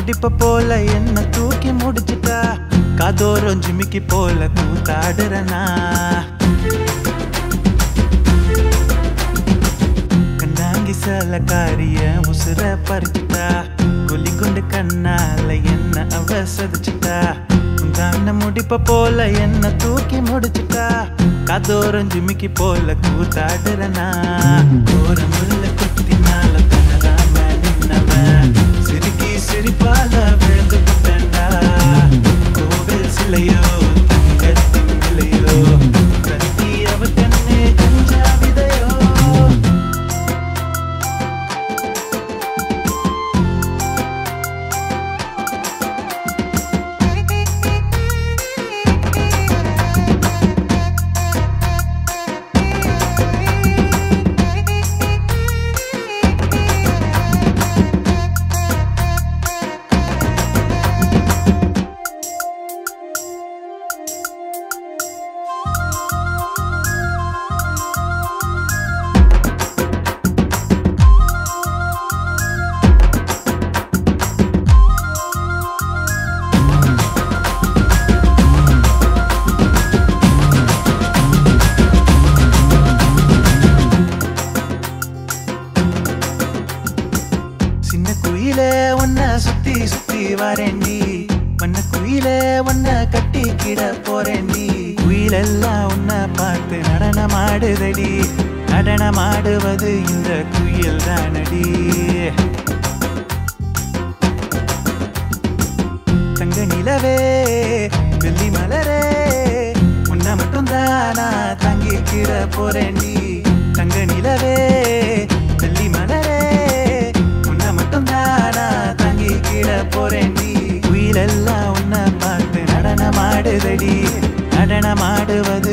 முடிப்ப போல என்ன தூக்கி முடிச்சிட்டா காதோரம் ஜிமிக்கி போல கூத்தாடுறனா கண்ணாங்கி சலக்காரிய உசுர பறிச்சுட்டா கொல்லி கொண்டு கண்ணால என்ன அவ சதிச்சுட்டா உந்தான முடிப்ப போல என்ன தூக்கி முடிச்சுட்டா காதோரம் ஜிமிக்கி போல கூத்தாடுறனா ஒரு முள்ள குத்தினால தனதாம நின்னவன் சிரிக்கி சிரிப்பால விழுந்து புட்டண்டா கோவில் சிலையோ தங்கத்தின் விலையோ கத்தி அவ கண்ணே கஞ்சா விதையோ சின்ன குயிலே உன்னை சுத்தி சுத்தி வரேண்டி மண்ண குயிலே உன்னை கட்டிக்கிட போறேண்டி குயிலெல்லாம் உன்னை பார்த்து நடனமாடுதடி நடனமாடுவது இந்த குயில் தானடி தங்க நிலவே வெள்ளி மலரே உன்னை மட்டும் தானா தங்கிக்கிற போறேண்டி தங்க நிலவே வெள்ளி மலரே உன்னை மட்டும் தானா தங்கிக்கிற போறேண்டி குயிலெல்லாம் உன்னை பார்த்து நடனமாடுதடி நடனமாடுவது